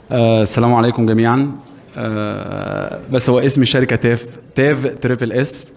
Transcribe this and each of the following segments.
آه السلام عليكم جميعا آه بس هو اسم الشركه تاف تاف تريبل اس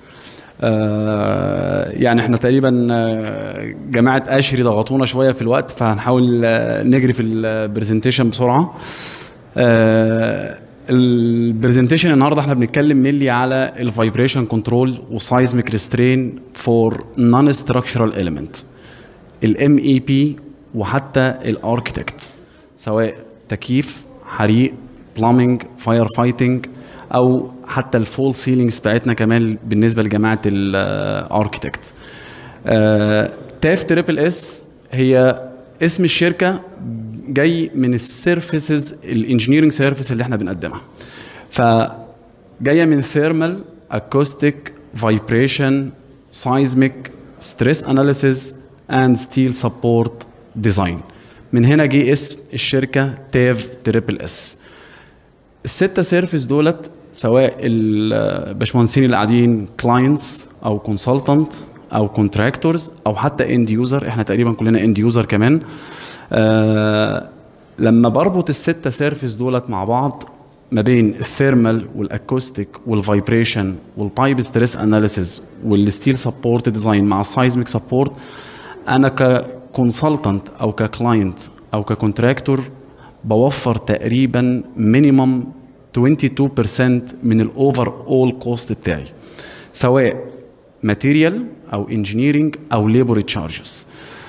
آه يعني احنا تقريبا آه، جماعه اشري ضغطونا شويه في الوقت فهنحاول آه، نجري في البرزنتيشن بسرعه آه البرزنتيشن النهارده احنا بنتكلم ملي على الفايبريشن كنترول وسايزميك ريسترين فور نون ستراكشرال اليمنت الام اي بي وحتى الاركتكت سواء تكييف حريق بلامينج فاير فايتنج او حتى الفول سيلينجز بتاعتنا كمان بالنسبه لجماعه الاركتكت تاف تريبل اس هي اسم الشركه جاي من السيرفيسز الانجينيرنج سيرفيس اللي احنا بنقدمها فجايه من ثيرمال اكوستيك فايبريشن سايزميك ستريس اناليسيز اند ستيل سبورت ديزاين من هنا جه اسم الشركه تاف تريبل اس الستة سيرفيس دولت سواء الباشمهندسين اللي قاعدين كلاينتس او كونسلتنت او كونتراكتورز او حتى اند يوزر احنا تقريبا كلنا اند يوزر كمان آه لما بربط الستة سيرفيس دولت مع بعض ما بين الثيرمال والاكوستيك والفايبريشن والبايب ستريس اناليسيز والستيل سبورت ديزاين مع السايزميك سبورت انا ككونسلتنت او ككلاينت او ككونتراكتور بوفر تقريبا مينيمم 22% من الاوفر اول كوست بتاعي سواء ماتيريال او انجينيرنج او ليبر تشارجز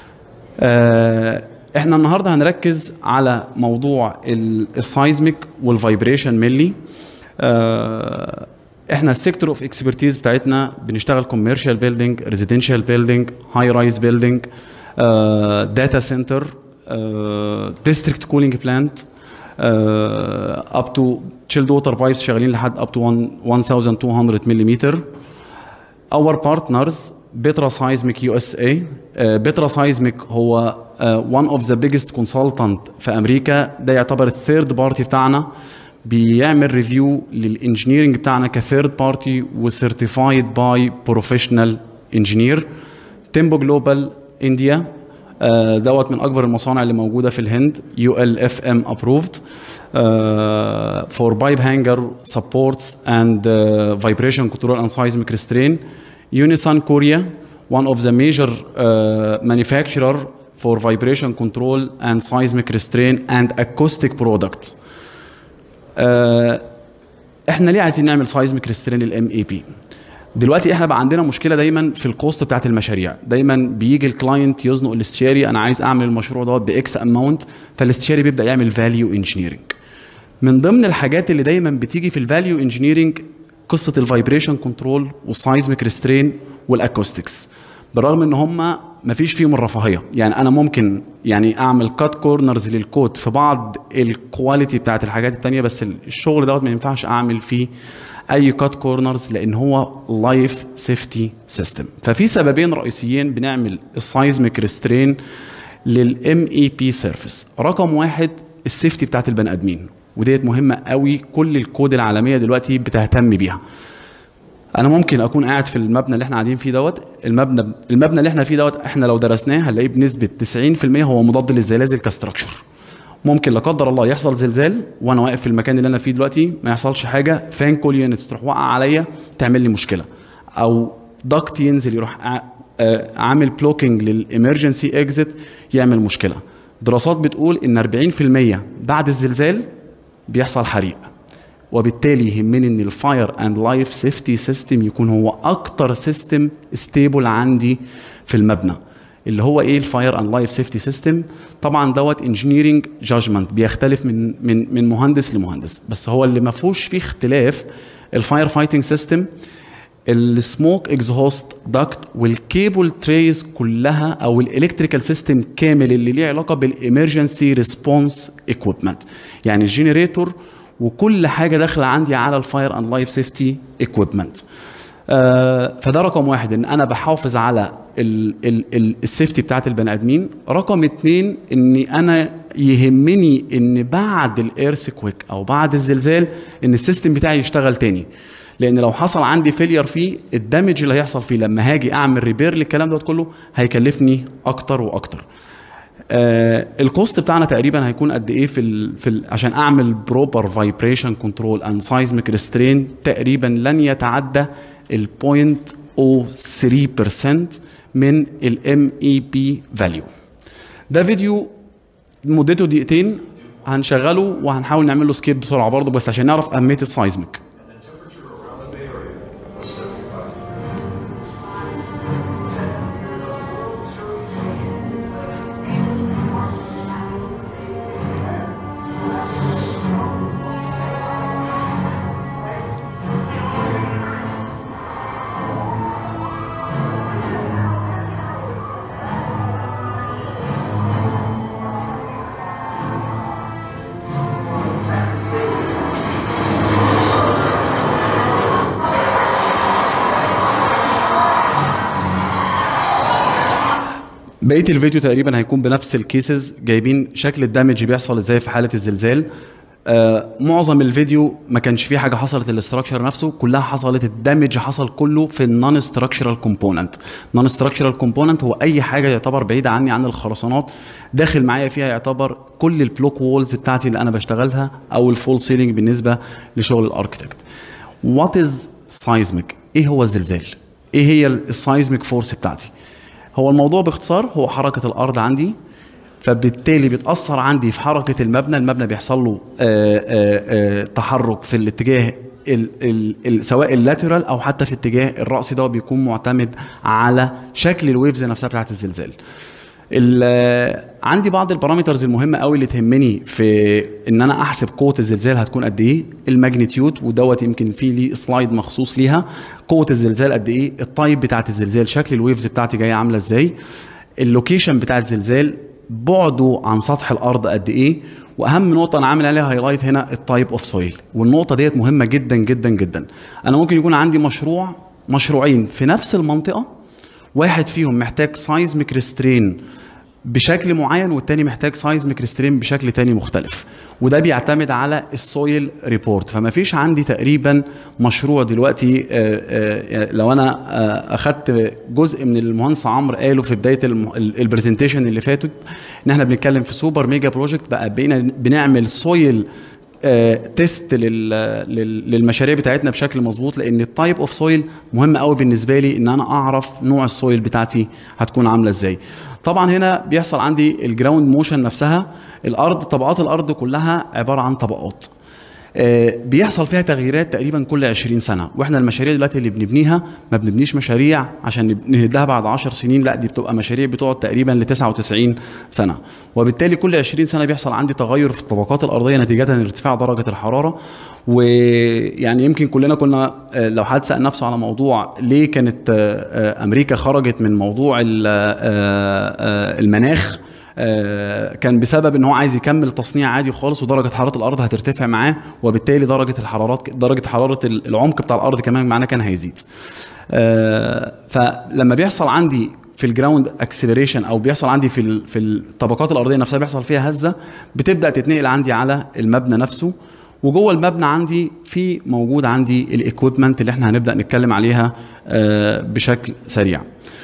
احنا النهارده هنركز على موضوع السايزميك والفايبريشن ملي آه، احنا السيكتور اوف اكسبرتيز بتاعتنا بنشتغل كوميرشال بيلدينج ريزيدنشال بيلدينج هاي رايز بيلدينج داتا سنتر ديستريكت كولينج بلانت اب تو تشيلد ووتر بايبس شغالين لحد اب تو 1200 ملم اور بارتنرز بيترا سايزميك يو اس اي بيترا سايزميك هو one اوف ذا بيجست كونسلتنت في امريكا ده يعتبر الثيرد بارتي بتاعنا بيعمل ريفيو للانجينيرنج بتاعنا كثيرد بارتي وسيرتيفايد باي بروفيشنال انجينير تيمبو جلوبال انديا دوت من اكبر المصانع اللي موجوده في الهند يو ال اف ام ابروفد فور بايب هانجر سبورتس اند فايبريشن كنترول اند سايزميك ريسترين يونيسان كوريا one of the major uh, manufacturer for vibration control and seismic restraint and acoustic products. Uh, احنا ليه عايزين نعمل seismic restraint للام اي بي؟ دلوقتي احنا بقى عندنا مشكله دايما في الكوست بتاعت المشاريع دايما بيجي الكلاينت يزنق الاستشاري انا عايز اعمل المشروع دوت باكس اماونت فالاستشاري بيبدا يعمل فاليو انجينيرنج من ضمن الحاجات اللي دايما بتيجي في الفاليو انجينيرنج قصه الفايبريشن كنترول والسايزميك ريسترين والاكوستكس بالرغم ان هم ما فيش فيهم الرفاهيه يعني انا ممكن يعني اعمل كات كورنرز للكود في بعض الكواليتي بتاعت الحاجات التانية بس الشغل دوت ما ينفعش اعمل فيه اي كات كورنرز لان هو لايف سيفتي سيستم ففي سببين رئيسيين بنعمل السايزميك ريسترين للام اي بي سيرفيس رقم واحد السيفتي بتاعت البني ادمين وديت مهمه قوي كل الكود العالميه دلوقتي بتهتم بيها انا ممكن اكون قاعد في المبنى اللي احنا قاعدين فيه دوت المبنى المبنى اللي احنا فيه دوت احنا لو درسناه هنلاقيه بنسبه 90% هو مضاد للزلازل كستراكشر ممكن لا قدر الله يحصل زلزال وانا واقف في المكان اللي انا فيه دلوقتي ما يحصلش حاجه فان كول يونتس تروح واقعه عليا تعمل لي مشكله او دكت ينزل يروح عامل بلوكينج للامرجنسي اكزيت يعمل مشكله دراسات بتقول ان 40% بعد الزلزال بيحصل حريق وبالتالي يهمني ان الفاير اند لايف سيفتي سيستم يكون هو اكتر سيستم ستيبل عندي في المبنى اللي هو ايه الفاير اند لايف سيفتي سيستم طبعا دوت انجينيرنج جادجمنت بيختلف من من من مهندس لمهندس بس هو اللي ما فيهوش فيه اختلاف الفاير فايتنج سيستم السموك اكزهوست داكت والكيبل تريز كلها او الالكتريكال سيستم كامل اللي ليه علاقه بالامرجنسي ريسبونس ايكويبمنت يعني الجنريتور وكل حاجه داخله عندي على الفاير اند لايف سيفتي ايكويبمنت فده رقم واحد ان انا بحافظ على السيفتي بتاعت البني ادمين رقم اتنين اني انا يهمني ان بعد الايرثكويك او بعد الزلزال ان السيستم بتاعي يشتغل تاني لان لو حصل عندي فيلير فيه الدمج اللي هيحصل فيه لما هاجي اعمل ريبير للكلام دوت كله هيكلفني اكتر واكتر آه الكوست بتاعنا تقريبا هيكون قد ايه في ال في ال عشان اعمل بروبر فايبريشن كنترول اند سايزميك ريسترين تقريبا لن يتعدى ال 0.03% من الام اي بي فاليو ده فيديو مدته دقيقتين هنشغله وهنحاول نعمل له سكيب بسرعه برضه بس عشان نعرف اهميه السايزميك بقيه الفيديو تقريبا هيكون بنفس الكيسز جايبين شكل الدمج بيحصل ازاي في حاله الزلزال آه معظم الفيديو ما كانش فيه حاجه حصلت الاستراكشر نفسه كلها حصلت الدمج حصل كله في النون ستراكشرال كومبوننت نون ستراكشرال كومبوننت هو اي حاجه يعتبر بعيده عني عن الخرسانات داخل معايا فيها يعتبر كل البلوك وولز بتاعتي اللي انا بشتغلها او الفول سيلينج بالنسبه لشغل الاركتكت وات از سايزميك ايه هو الزلزال ايه هي السايزميك فورس بتاعتي هو الموضوع باختصار هو حركه الارض عندي فبالتالي بتاثر عندي في حركه المبنى المبنى بيحصل له آآ آآ تحرك في الاتجاه ال ال ال سواء اللاترال او حتى في اتجاه الراسي ده بيكون معتمد على شكل الويفز نفسها بتاعت الزلزال عندي بعض البارامترز المهمه قوي اللي تهمني في ان انا احسب قوه الزلزال هتكون قد ايه الماجنتيود ودوت يمكن في لي سلايد مخصوص ليها قوه الزلزال قد ايه التايب بتاعت الزلزال شكل الويفز بتاعتي جايه عامله ازاي اللوكيشن بتاع الزلزال بعده عن سطح الارض قد ايه واهم نقطه انا عامل عليها هايلايت هنا التايب اوف سويل والنقطه ديت مهمه جدا جدا جدا انا ممكن يكون عندي مشروع مشروعين في نفس المنطقه واحد فيهم محتاج سايزميك ريسترين بشكل معين والتاني محتاج سايزميك ريسترين بشكل تاني مختلف وده بيعتمد على السويل ريبورت فما فيش عندي تقريبا مشروع دلوقتي لو انا اخدت جزء من المهندس عمرو قاله في بدايه البرزنتيشن اللي فاتت ان احنا بنتكلم في سوبر ميجا بروجكت بقى بقينا بنعمل سويل تيست للمشاريع بتاعتنا بشكل مظبوط لان التايب اوف سويل مهم قوي بالنسبه لي ان انا اعرف نوع السويل بتاعتي هتكون عامله ازاي طبعا هنا بيحصل عندي الجراوند موشن نفسها الارض طبقات الارض كلها عباره عن طبقات بيحصل فيها تغييرات تقريبا كل 20 سنه واحنا المشاريع دلوقتي اللي بنبنيها ما بنبنيش مشاريع عشان نهدها بعد 10 سنين لا دي بتبقى مشاريع بتقعد تقريبا ل 99 سنه وبالتالي كل 20 سنه بيحصل عندي تغير في الطبقات الارضيه نتيجه لارتفاع درجه الحراره ويعني يمكن كلنا كنا لو حد سال نفسه على موضوع ليه كانت امريكا خرجت من موضوع المناخ كان بسبب ان هو عايز يكمل تصنيع عادي خالص ودرجه حراره الارض هترتفع معاه وبالتالي درجه الحرارات درجه حراره العمق بتاع الارض كمان معانا كان هيزيد فلما بيحصل عندي في الجراوند اكسلريشن او بيحصل عندي في في الطبقات الارضيه نفسها بيحصل فيها هزه بتبدا تتنقل عندي على المبنى نفسه وجوه المبنى عندي في موجود عندي الاكويبمنت اللي احنا هنبدا نتكلم عليها بشكل سريع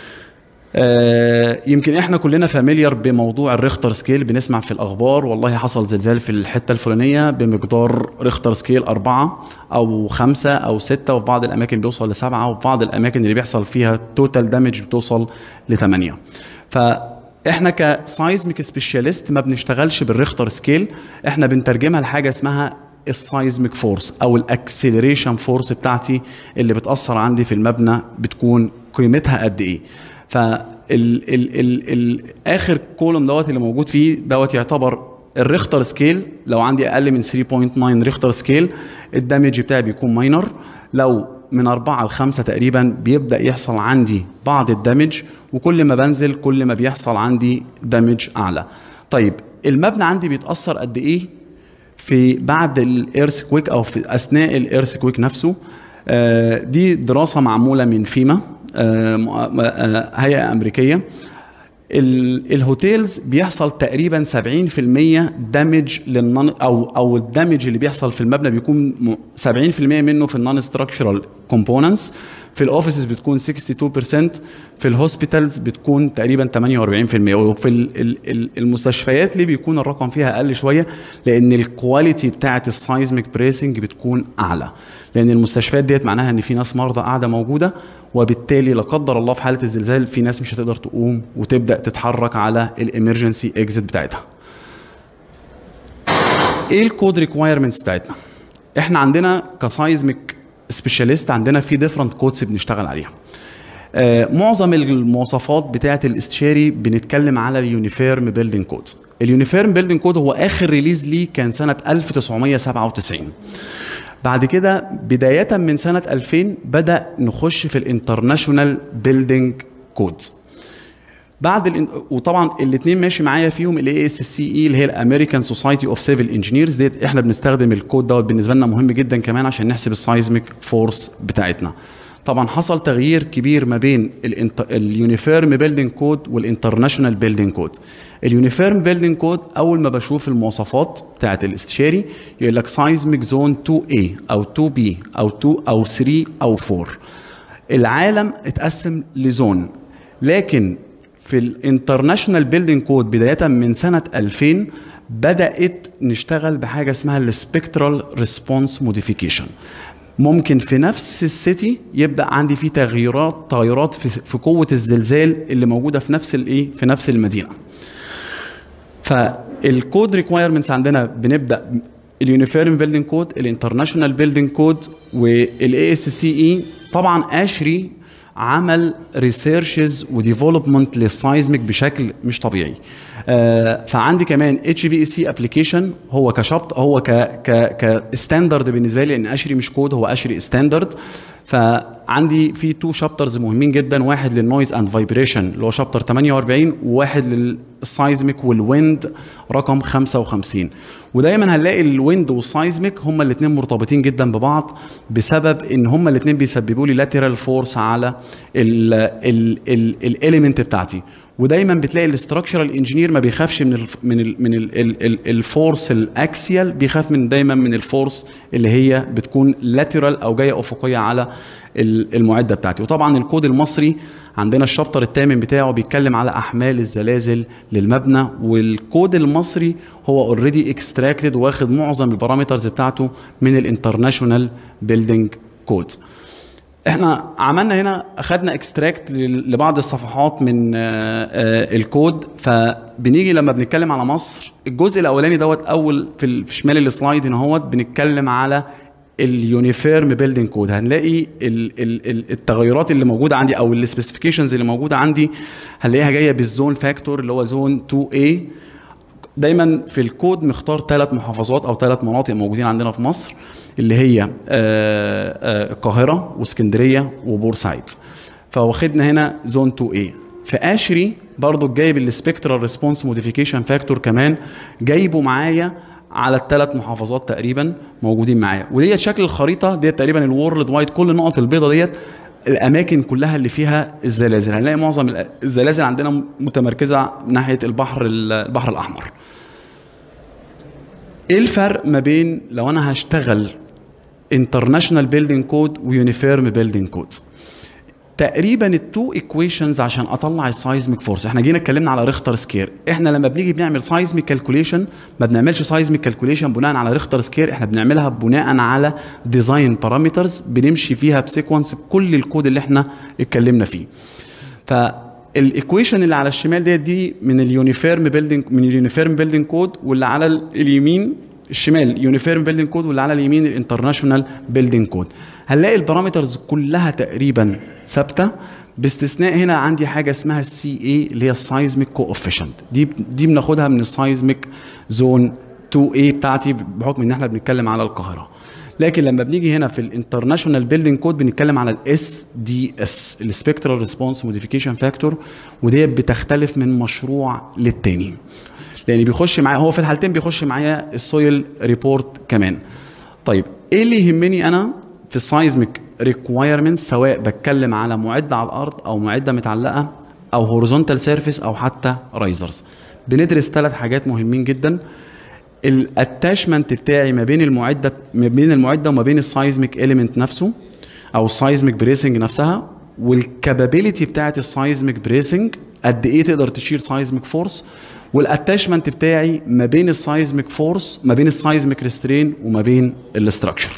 آه يمكن احنا كلنا فاميليار بموضوع الريختر سكيل بنسمع في الاخبار والله حصل زلزال في الحته الفلانيه بمقدار ريختر سكيل أربعة او خمسة او ستة وفي بعض الاماكن بيوصل لسبعة وفي بعض الاماكن اللي بيحصل فيها توتال دامج بتوصل لثمانية فاحنا كسايزميك سبيشاليست ما بنشتغلش بالريختر سكيل احنا بنترجمها لحاجه اسمها السايزميك فورس او الاكسلريشن فورس بتاعتي اللي بتاثر عندي في المبنى بتكون قيمتها قد ايه فال ال ال ال اخر كولوم دوت اللي موجود فيه دوت يعتبر الريختر سكيل لو عندي اقل من 3.9 ريختر سكيل الدمج بتاعي بيكون ماينر لو من أربعة لخمسة تقريبا بيبدأ يحصل عندي بعض الدمج وكل ما بنزل كل ما بيحصل عندي دمج أعلى طيب المبنى عندي بيتأثر قد إيه في بعد الايرث كويك أو في أثناء الايرث كويك نفسه آه دي دراسة معمولة من فيما هيئه امريكيه الهوتيلز بيحصل تقريبا 70% دامج للنون او او الدامج اللي بيحصل في المبنى بيكون 70% منه في النون ستراكشرال كومبوننتس في الاوفيسز بتكون 62% في الهوسبيتالز بتكون تقريبا 48% وفي ال- ال- ال- المستشفيات ليه بيكون الرقم فيها اقل شويه لان الكواليتي بتاعه السايزميك بريسنج بتكون اعلى لان المستشفيات ديت معناها ان في ناس مرضى قاعده موجوده وبالتالي لا قدر الله في حاله الزلزال في ناس مش هتقدر تقوم وتبدا تتحرك على الامرجنسي اكزيت بتاعتها ايه الكود ريكوايرمنتس بتاعتنا احنا عندنا كسايزميك سبيشاليست عندنا في ديفرنت كودز بنشتغل عليها آه، معظم المواصفات بتاعه الاستشاري بنتكلم على اليونيفيرم بيلدينج كود اليونيفيرم بيلدينج كود هو اخر ريليز ليه كان سنه 1997 بعد كده بدايه من سنه 2000 بدا نخش في الانترناشونال بيلدينج كودز بعد الان... وطبعا الاثنين ماشي معايا فيهم الاي اس سي اي اللي هي الامريكان سوسايتي اوف سيفل انجينيرز ديت احنا بنستخدم الكود دوت بالنسبه لنا مهم جدا كمان عشان نحسب السايزميك فورس بتاعتنا طبعا حصل تغيير كبير ما بين الانت... اليونيفيرم بيلدينج كود والانترناشونال بيلدينج كود اليونيفيرم بيلدينج كود اول ما بشوف المواصفات بتاعت الاستشاري يقول لك سايزميك زون 2A او 2B او 2 او 3 او 4 العالم اتقسم لزون لكن في الانترناشونال بيلدينج كود بدايه من سنه 2000 بدات نشتغل بحاجه اسمها السبكترال ريسبونس موديفيكيشن ممكن في نفس السيتي يبدا عندي فيه تغييرات تغيرات في, في قوه الزلزال اللي موجوده في نفس الايه في نفس المدينه فالكود ريكوايرمنتس عندنا بنبدا اليونيفيرم بيلدينج كود الانترناشونال بيلدينج كود والاي اس سي اي طبعا اشري عمل ريسيرشز وديفلوبمنت للسايزميك بشكل مش طبيعي آه فعندي كمان اتش في اي سي ابلكيشن هو كشبط هو ك ك كستاندرد بالنسبه لي لان اشري مش كود هو اشري ستاندرد فعندي في تو شابترز مهمين جدا واحد للنويز اند فايبريشن اللي هو شابتر 48 وواحد للسايزميك والويند رقم 55 ودايما هنلاقي الويند والسايزميك هما الاثنين مرتبطين جدا ببعض بسبب ان هما الاثنين بيسببوا لي لاترال فورس على الاليمنت بتاعتي ودايما بتلاقي الاستراكشرال انجينير ما بيخافش من ال من ال من ال ال ال الفورس الاكسيال بيخاف من دايما من الفورس اللي هي بتكون لاترال او جايه افقيه على المعده بتاعتي وطبعا الكود المصري عندنا الشابتر الثامن بتاعه بيتكلم على احمال الزلازل للمبنى والكود المصري هو اوريدي اكستراكتد واخد معظم البارامترز بتاعته من الانترناشونال بيلدينج كود احنا عملنا هنا اخدنا اكستراكت لبعض الصفحات من الكود فبنيجي لما بنتكلم على مصر الجزء الاولاني دوت اول في شمال السلايد هنا اهوت بنتكلم على اليونيفيرم بيلدينج كود هنلاقي ال ال التغيرات اللي موجوده عندي او السبيسيفيكيشنز اللي موجوده عندي هنلاقيها جايه بالزون فاكتور اللي هو زون 2A دايما في الكود مختار ثلاث محافظات او ثلاث مناطق موجودين عندنا في مصر اللي هي القاهره واسكندريه وبورسعيد فواخدنا هنا زون 2A في اشري برضو جايب السبكترال ريسبونس موديفيكيشن فاكتور كمان جايبه معايا على الثلاث محافظات تقريبا موجودين معايا وديت شكل الخريطه ديت تقريبا الورلد وايد كل النقط البيضاء ديت الاماكن كلها اللي فيها الزلازل هنلاقي معظم الزلازل عندنا متمركزه ناحيه البحر البحر الاحمر ايه الفرق ما بين لو انا هشتغل انترناشونال بيلدينج كود ويونيفيرم بيلدينج كود تقريبا التو ايكويشنز عشان اطلع السايزميك فورس احنا جينا اتكلمنا على ريختر سكير احنا لما بنيجي بنعمل سايزميك كالكوليشن ما بنعملش سايزميك كالكوليشن بناء على ريختر سكير احنا بنعملها بناء على ديزاين بارامترز بنمشي فيها بسيكونس بكل الكود اللي احنا اتكلمنا فيه فالايكويشن اللي على الشمال ديت دي من اليونيفيرم بيلدينج من اليونيفيرم بيلدينج كود واللي على اليمين الشمال يونيفيرم بيلدينج كود واللي على اليمين الانترناشونال بيلدينج كود هنلاقي البارامترز كلها تقريبا ثابته باستثناء هنا عندي حاجه اسمها السي اي اللي هي السايزميك كوفيشنت دي دي بناخدها من السايزميك زون 2 a بتاعتي بحكم ان احنا بنتكلم على القاهره لكن لما بنيجي هنا في الانترناشونال بيلدينج كود بنتكلم على الاس دي اس السبكترال ريسبونس موديفيكيشن فاكتور ودي بتختلف من مشروع للتاني لان بيخش معايا هو في الحالتين بيخش معايا السويل ريبورت كمان طيب ايه اللي يهمني انا في السايزميك ريكوايرمنتس سواء بتكلم على معده على الارض او معده متعلقه او هوريزونتال سيرفيس او حتى رايزرز بندرس ثلاث حاجات مهمين جدا الاتاشمنت بتاعي ما بين المعده ما بين المعده وما بين السايزميك اليمنت نفسه او السايزميك بريسنج نفسها والكابابيلتي بتاعت السايزميك بريسنج قد ايه تقدر تشيل سايزميك فورس والاتاشمنت بتاعي ما بين السايزميك فورس ما بين السايزميك ريسترين وما بين الاستراكشر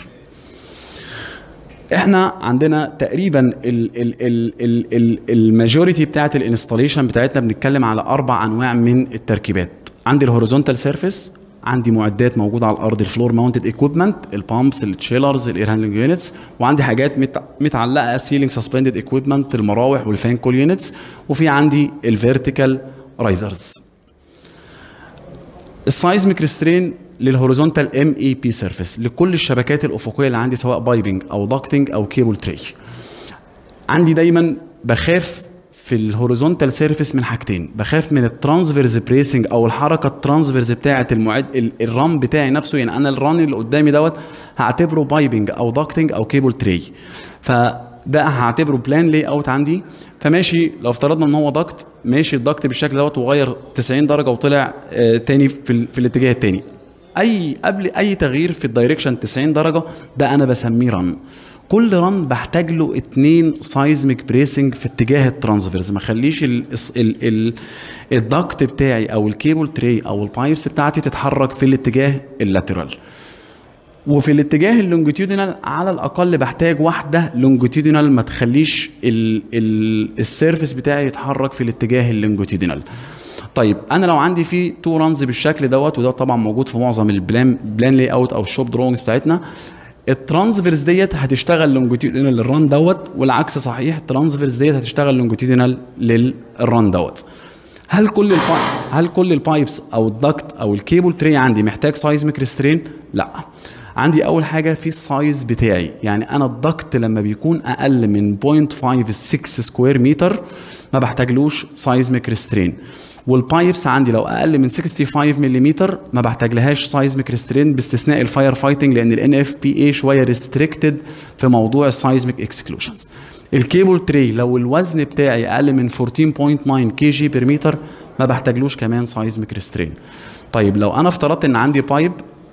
احنا عندنا تقريبا الماجوريتي بتاعت الانستاليشن بتاعتنا بنتكلم على اربع انواع من التركيبات عندي الهوريزونتال سيرفيس عندي معدات موجوده على الارض الفلور ماونتد ايكويبمنت البامبس التشيلرز الاير هاندلنج يونتس وعندي حاجات مت- متعلقه سيلينج سسبندد ايكويبمنت المراوح والفان كول يونتس وفي عندي الفيرتيكال رايزرز السايزميك ريسترين للهوريزونتال ام اي بي سيرفيس لكل الشبكات الافقيه اللي عندي سواء بايبنج او داكتنج او كيبل تري عندي دايما بخاف في الهوريزونتال سيرفيس من حاجتين بخاف من الترانسفيرز بريسنج او الحركه الترانسفيرز بتاعه المعد ال- الران بتاعي نفسه يعني انا الران اللي قدامي دوت هعتبره بايبنج او داكتنج او كيبل تري فده هعتبره بلان لي اوت عندي فماشي لو افترضنا ان هو داكت ماشي الداكت بالشكل دوت وغير 90 درجه وطلع آه تاني في, ال- في الاتجاه التاني اي قبل اي تغيير في الدايركشن 90 درجه ده انا بسميه رن كل رن بحتاج له اتنين سايزميك بريسنج في اتجاه الترانسفيرز ما اخليش ال ال ال الدكت بتاعي او الكيبل تري او البايبس بتاعتي تتحرك في الاتجاه اللاترال وفي الاتجاه اللونجيتيودينال على الاقل بحتاج واحده لونجيتيودينال ما تخليش ال ال السيرفيس بتاعي يتحرك في الاتجاه اللونجيتيودينال طيب انا لو عندي في تو رانز بالشكل دوت وده طبعا موجود في معظم البلان بلان لاي اوت او الشوب دروينجز بتاعتنا الترانسفيرز ديت هتشتغل لونجيتيودينال للران دوت والعكس صحيح الترانسفيرز ديت هتشتغل لونجيتيودينال للران دوت هل كل البا... هل كل البايبس او الدكت او الكيبل تري عندي محتاج سايزميك ريسترين لا عندي اول حاجه في السايز بتاعي يعني انا الدكت لما بيكون اقل من 0.56 سكوير متر ما بحتاجلوش سايزميك ريسترين والبايبس عندي لو اقل من 65 ملم ما بحتاج لهاش سايزميك ريسترين باستثناء الفاير فايتنج لان الان اف بي اي شويه ريستريكتد في موضوع السايزميك اكسكلوشنز الكيبل تري لو الوزن بتاعي اقل من 14.9 كي جي بير متر ما بحتاجلوش كمان سايزميك ريسترين طيب لو انا افترضت ان عندي بايب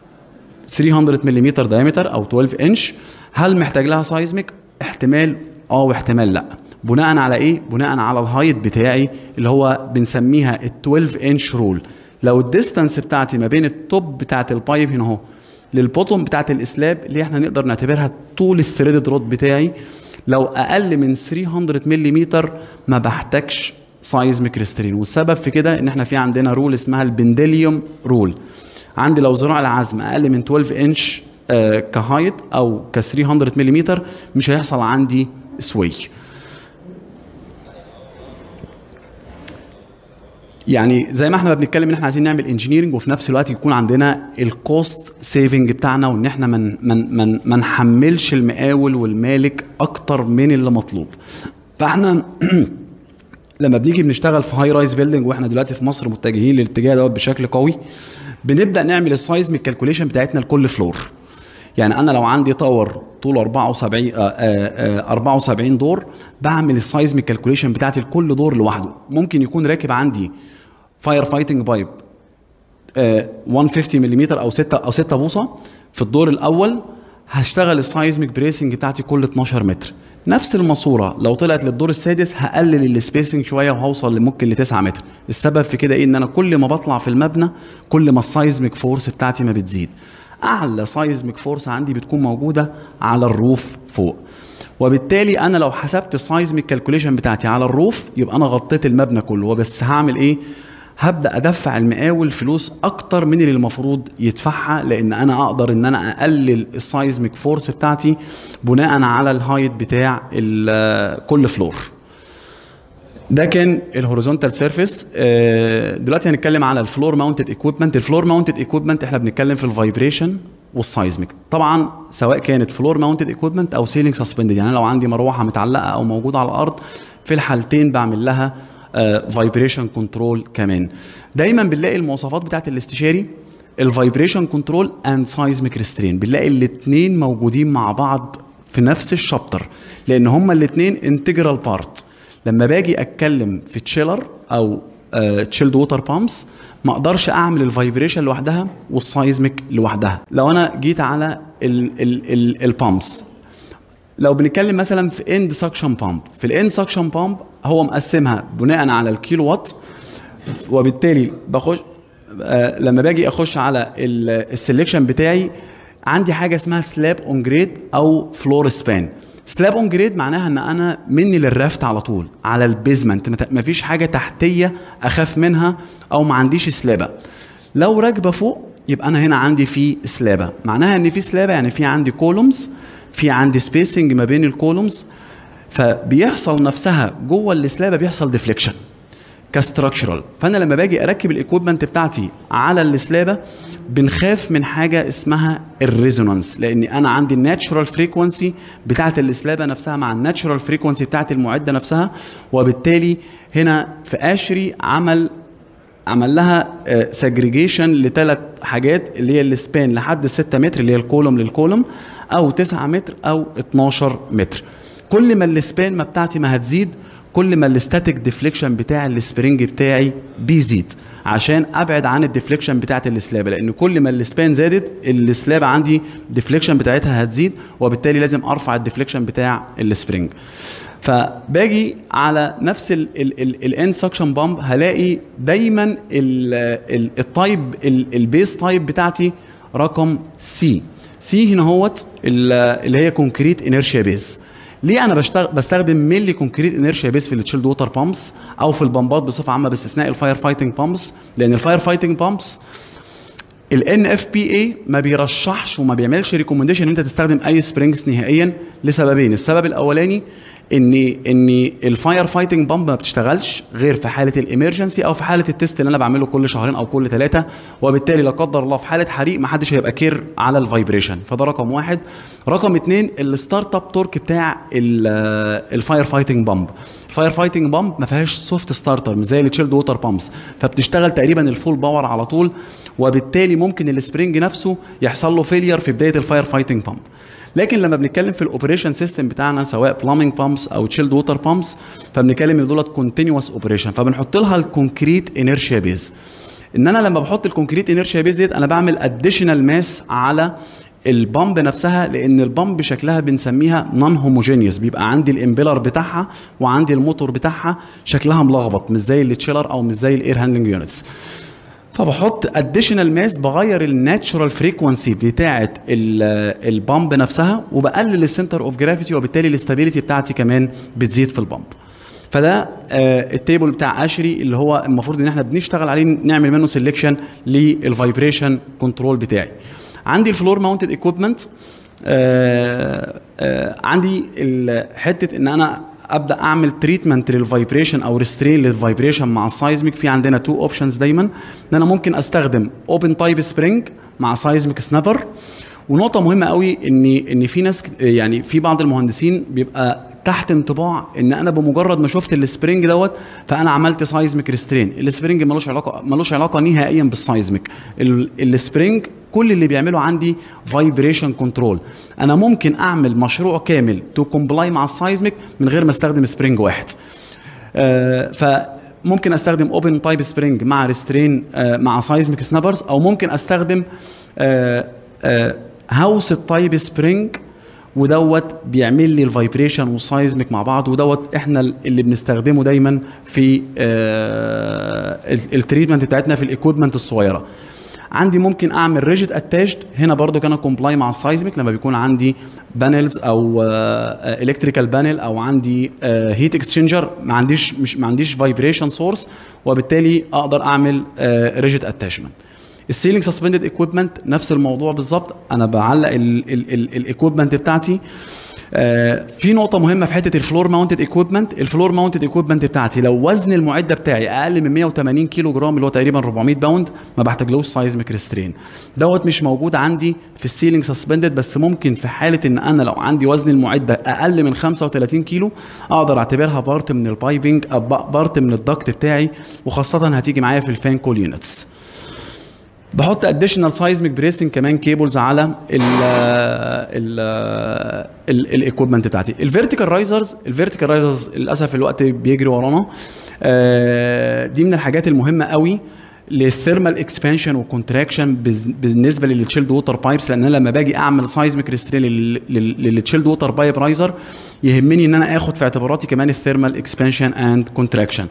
300 ملم دايمتر او 12 انش هل محتاج لها سايزميك احتمال اه واحتمال لا بناء على ايه بناء على الهايت بتاعي اللي هو بنسميها ال 12 انش رول لو الديستانس بتاعتي ما بين التوب بتاعت البايب هنا اهو للبوتوم بتاعت الاسلاب اللي احنا نقدر نعتبرها طول الثريدد رود بتاعي لو اقل من 300 ملم ما بحتاجش سايزميك ريسترين والسبب في كده ان احنا في عندنا رول اسمها البندليوم رول عندي لو ذراع العزم اقل من 12 انش آه كهايت او ك 300 ملم مش هيحصل عندي سوي يعني زي ما احنا بنتكلم ان احنا عايزين نعمل انجينيرنج وفي نفس الوقت يكون عندنا الكوست سيفنج بتاعنا وان احنا من من من ما نحملش المقاول والمالك اكتر من اللي مطلوب فاحنا لما بنيجي بنشتغل في هاي رايز بيلدينج واحنا دلوقتي في مصر متجهين للاتجاه دوت بشكل قوي بنبدا نعمل السايزميك كالكوليشن بتاعتنا لكل فلور يعني انا لو عندي تاور طوله 74 آه آه 74 دور بعمل السايزميك كالكوليشن بتاعتي لكل دور لوحده ممكن يكون راكب عندي فاير فايتنج بايب 150 ملم او 6 او 6 بوصه في الدور الاول هشتغل السايزميك بريسنج بتاعتي كل 12 متر نفس الماسوره لو طلعت للدور السادس هقلل السبيسنج شويه وهوصل ممكن ل 9 متر السبب في كده ايه ان انا كل ما بطلع في المبنى كل ما السايزميك فورس بتاعتي ما بتزيد اعلى سايزميك فورس عندي بتكون موجوده على الروف فوق وبالتالي انا لو حسبت السايزميك كالكوليشن بتاعتي على الروف يبقى انا غطيت المبنى كله وبس هعمل ايه هبدا ادفع المقاول فلوس اكتر من اللي المفروض يدفعها لان انا اقدر ان انا اقلل السايزميك فورس بتاعتي بناء على الهايت بتاع كل فلور ده كان الهوريزونتال سيرفيس دلوقتي هنتكلم على الفلور ماونتد ايكويبمنت الفلور ماونتد ايكويبمنت احنا بنتكلم في الفايبريشن والسايزميك طبعا سواء كانت فلور ماونتد ايكويبمنت او سيلينج سسبندد يعني لو عندي مروحه متعلقه او موجوده على الارض في الحالتين بعمل لها فايبريشن كنترول كمان دايما بنلاقي المواصفات بتاعت الاستشاري الفايبريشن كنترول اند سايزميك ريسترين بنلاقي الاثنين موجودين مع بعض في نفس الشابتر لان هما الاثنين انتجرال بارت لما باجي اتكلم في تشيلر او تشيلد ووتر بامبس ما اقدرش اعمل الفايبريشن لوحدها والسايزميك لوحدها لو انا جيت على البامبس لو بنتكلم مثلا في اند سكشن بامب في الاند سكشن بامب هو مقسمها بناء على الكيلو وات وبالتالي بخش آه لما باجي اخش على السلكشن بتاعي عندي حاجه اسمها سلاب اون جريد او فلور سبان سلاب اون جريد معناها ان انا مني للرافت على طول على البيزمنت مفيش حاجه تحتيه اخاف منها او ما عنديش سلابه لو راكبه فوق يبقى انا هنا عندي في سلابه معناها ان في سلابه يعني في عندي كولومز في عندي سبيسنج ما بين الكولومز فبيحصل نفسها جوه السلابه بيحصل ديفليكشن كستراكشرال فانا لما باجي اركب الايكويبمنت بتاعتي على السلابه بنخاف من حاجه اسمها الريزونانس لان انا عندي الناتشورال فريكونسي بتاعت السلابه نفسها مع الناتشورال فريكونسي بتاعت المعده نفسها وبالتالي هنا في اشري عمل عمل لها سجريجيشن لثلاث حاجات اللي هي السبان لحد 6 متر اللي هي الكولوم للكولوم او 9 متر او 12 متر كل ما السبان ما بتاعتي ما هتزيد كل ما الاستاتيك ديفليكشن بتاع السبرينج بتاعي بيزيد عشان ابعد عن الديفليكشن بتاعت السلابه لان كل ما السبان زادت السلابه عندي ديفليكشن بتاعتها هتزيد وبالتالي لازم ارفع الديفليكشن بتاع السبرينج فباجي على نفس الان سكشن بامب هلاقي دايما التايب البيس تايب بتاعتي رقم سي سي هنا هوت اللي هي كونكريت انيرشيا بيز ليه انا بشتغل بستخدم ميلي كونكريت انيرشيا بيس في التشيلد ووتر بامبس او في البمبات بصفه عامه باستثناء الفاير فايتنج بامبس لان الفاير فايتنج بامبس الان اف بي اي ما بيرشحش وما بيعملش ريكومنديشن ان انت تستخدم اي سبرينجز نهائيا لسببين السبب الاولاني ان ان الفاير فايتنج بامب ما بتشتغلش غير في حاله الامرجنسي او في حاله التست اللي انا بعمله كل شهرين او كل ثلاثه وبالتالي لا قدر الله في حاله حريق ما حدش هيبقى كير على الفايبريشن فده رقم واحد رقم اثنين الستارت اب تورك بتاع الفاير فايتنج بامب الفاير فايتنج بامب ما فيهاش سوفت ستارتر مش زي التشيلد ووتر بامبس فبتشتغل تقريبا الفول باور على طول وبالتالي ممكن السبرينج نفسه يحصل له فيلير في بدايه الفاير فايتنج بامب لكن لما بنتكلم في الاوبريشن سيستم بتاعنا سواء بلامينج بامبس او تشيلد ووتر بامبس فبنتكلم ان دولت كونتينوس اوبريشن فبنحط لها الكونكريت انيرشيا بيز ان انا لما بحط الكونكريت انيرشيا بيز ديت انا بعمل اديشنال ماس على البامب نفسها لان البامب شكلها بنسميها نون هوموجينيوس بيبقى عندي الامبيلر بتاعها وعندي الموتور بتاعها شكلها ملخبط مش زي التشيلر او مش زي الاير هاندلنج يونتس فبحط اديشنال ماس بغير الناتشورال فريكونسي بتاعه البامب نفسها وبقلل السنتر اوف جرافيتي وبالتالي الاستابيليتي بتاعتي كمان بتزيد في البامب فده آه التيبل بتاع اشري اللي هو المفروض ان احنا بنشتغل عليه نعمل منه سيلكشن للفايبريشن كنترول بتاعي عندي الفلور ماونتد ايكويبمنت عندي حته ان انا ابدا اعمل تريتمنت للفايبريشن او ريسترين للفايبريشن مع السايزميك في عندنا تو اوبشنز دايما ان انا ممكن استخدم اوبن تايب سبرينج مع سايزميك سنابر ونقطه مهمه قوي ان ان في ناس يعني في بعض المهندسين بيبقى تحت انطباع ان انا بمجرد ما شفت السبرينج دوت فانا عملت سايزميك ريسترين السبرينج ملوش علاقه ملوش علاقه نهائيا بالسايزميك السبرينج كل اللي بيعمله عندي فايبريشن كنترول انا ممكن اعمل مشروع كامل تو كومبلاي مع السايزميك من غير ما استخدم سبرينج واحد آه فممكن استخدم اوبن تايب سبرينج مع ريسترين آه مع سايزميك سنابرز او ممكن استخدم هاوس التايب سبرينج ودوت بيعمل لي الفايبريشن والسايزميك مع بعض ودوت احنا اللي بنستخدمه دايما في التريتمنت بتاعتنا في الايكويبمنت الصغيره عندي ممكن اعمل ريجيد اتاشد هنا برضو كان كومبلاي مع السايزميك لما بيكون عندي بانلز او الكتريكال بانل او عندي هيت اكسشينجر ما عنديش مش ما عنديش فايبريشن سورس وبالتالي اقدر اعمل ريجيد اتاشمنت السيلينج سسبندد ايكويبمنت نفس الموضوع بالظبط انا بعلق الايكويبمنت بتاعتي آه في نقطة مهمة في حتة الفلور ماونتد ايكويبمنت، الفلور ماونتد ايكويبمنت بتاعتي لو وزن المعدة بتاعي أقل من 180 كيلو جرام اللي هو تقريبا 400 باوند ما بحتاجلوش سايزميك ريسترين. دوت مش موجود عندي في السيلينج سسبندد بس ممكن في حالة إن أنا لو عندي وزن المعدة أقل من 35 كيلو أقدر أعتبرها بارت من البايبنج أو بارت من الدكت بتاعي وخاصة هتيجي معايا في الفان كول يونتس. بحط اديشنال سايزميك بريسنج كمان كيبلز على ال ال الايكويبمنت بتاعتي الفيرتيكال رايزرز الفيرتيكال رايزرز للاسف الوقت بيجري ورانا دي من الحاجات المهمه قوي للثيرمال اكسبانشن والكونتراكشن بالنسبه للتشيلد ووتر بايبس لان انا لما باجي اعمل سايزميك ريسترين للتشيلد ووتر بايب رايزر يهمني ان انا اخد في اعتباراتي كمان الثيرمال اكسبانشن اند كونتراكشن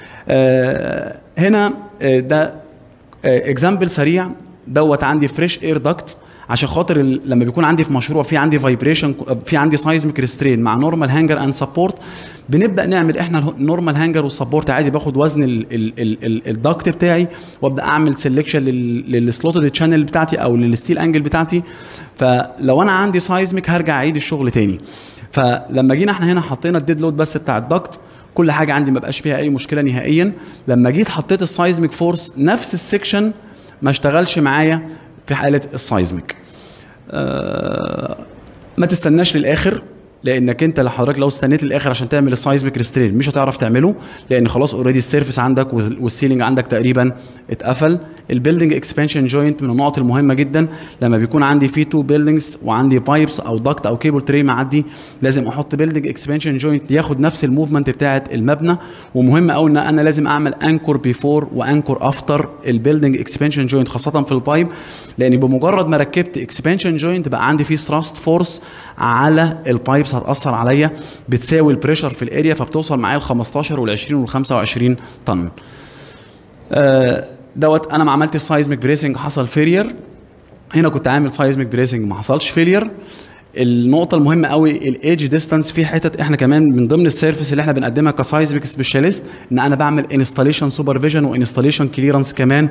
هنا آه، ده اكزامبل سريع دوت عندي فريش اير داكت عشان خاطر ال- لما بيكون عندي في مشروع في عندي فايبريشن في عندي سايزميك ريسترين مع نورمال هانجر اند سبورت بنبدا نعمل احنا النورمال هانجر والسبورت عادي باخد وزن ال- ال- ال- ال- الدكت بتاعي وابدا اعمل سelection للسلوتد تشانل بتاعتي او للستيل انجل بتاعتي فلو انا عندي سايزميك هرجع اعيد الشغل تاني فلما جينا احنا هنا حطينا الديد لود بس بتاع الدكت كل حاجه عندي ما بقاش فيها اي مشكله نهائيا لما جيت حطيت السايزميك فورس نفس السكشن ما اشتغلش معايا في حاله السايزميك آه، ما تستناش للاخر لانك انت لحضرتك لو استنيت للاخر عشان تعمل السايزميك ريسترين مش هتعرف تعمله لان خلاص اوريدي السيرفيس عندك وال- والسيلينج عندك تقريبا اتقفل البيلدنج اكسبانشن جوينت من النقط المهمه جدا لما بيكون عندي في تو بيلدنجز وعندي بايبس او داكت او كيبل تري معدي لازم احط بيلدنج اكسبانشن جوينت ياخد نفس الموفمنت بتاعه المبنى ومهم قوي ان انا لازم اعمل انكور بيفور وانكور افتر البيلدنج اكسبانشن جوينت خاصه في البايب لان بمجرد ما ركبت اكسبانشن جوينت بقى عندي فيه ثراست فورس على البايبس هتاثر عليا بتساوي البريشر في الاريا فبتوصل معايا ل 15 وال 20 وال 25 طن آه، دوت انا ما عملت السايزميك بريسنج حصل فيلير هنا كنت عامل سايزميك بريسنج ما حصلش فيلير النقطة المهمة قوي الايدج ديستانس في حتت احنا كمان من ضمن السيرفيس اللي احنا بنقدمها كسايزميك سبيشاليست ان انا بعمل انستاليشن سوبرفيجن وانستاليشن كليرنس كمان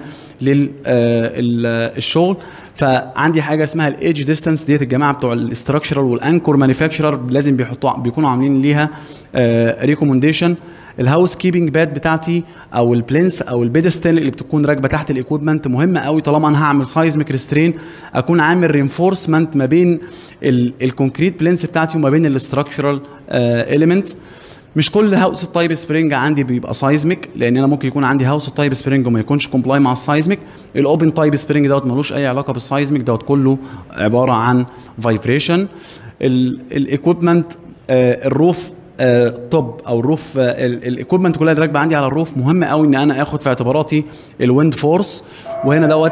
للشغل فعندي حاجة اسمها الايدج ديستانس ديت الجماعة بتوع الاستراكشرال والانكور مانيفاكتشرر لازم بيحطوا بيكونوا عاملين ليها ريكومنديشن الهاوس كيبنج باد بتاعتي او البلينس او البيدستيل اللي بتكون راكبه تحت الايكويبمنت مهمه قوي طالما انا هعمل سايزميك ريسترين اكون عامل رينفورسمنت ما بين الكونكريت بلينس بتاعتي وما بين الاستراكشرال اليمنت مش كل هاوس التايب سبرينج عندي بيبقى سايزميك لان انا ممكن يكون عندي هاوس التايب سبرينج وما يكونش كومبلاي مع السايزميك الاوبن تايب سبرينج دوت ملوش اي علاقه بالسايزميك دوت كله عباره عن فايبريشن الايكويبمنت الروف توب او الروف الايكويبمنت كلها اللي راكبه عندي على الروف مهم قوي ان انا اخد في اعتباراتي الويند فورس وهنا دوت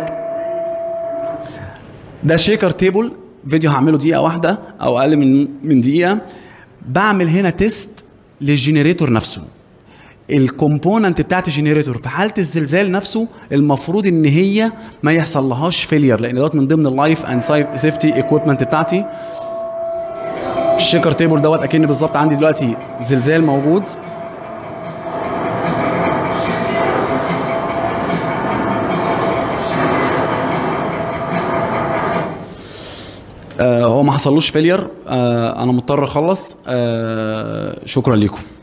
ده شيكر تيبل فيديو هعمله دقيقه واحده او اقل من من دقيقه بعمل هنا تيست للجنريتور نفسه الكومبوننت بتاعت الجنريتور في حاله الزلزال نفسه المفروض ان هي ما يحصل لهاش فيلير لان دوت من ضمن اللايف اند سيفتي ايكويبمنت بتاعتي الشيكر تيبل دوت اكن بالظبط عندي دلوقتي زلزال موجود آه هو ما حصلوش فيلير آه انا مضطر اخلص آه شكرا لكم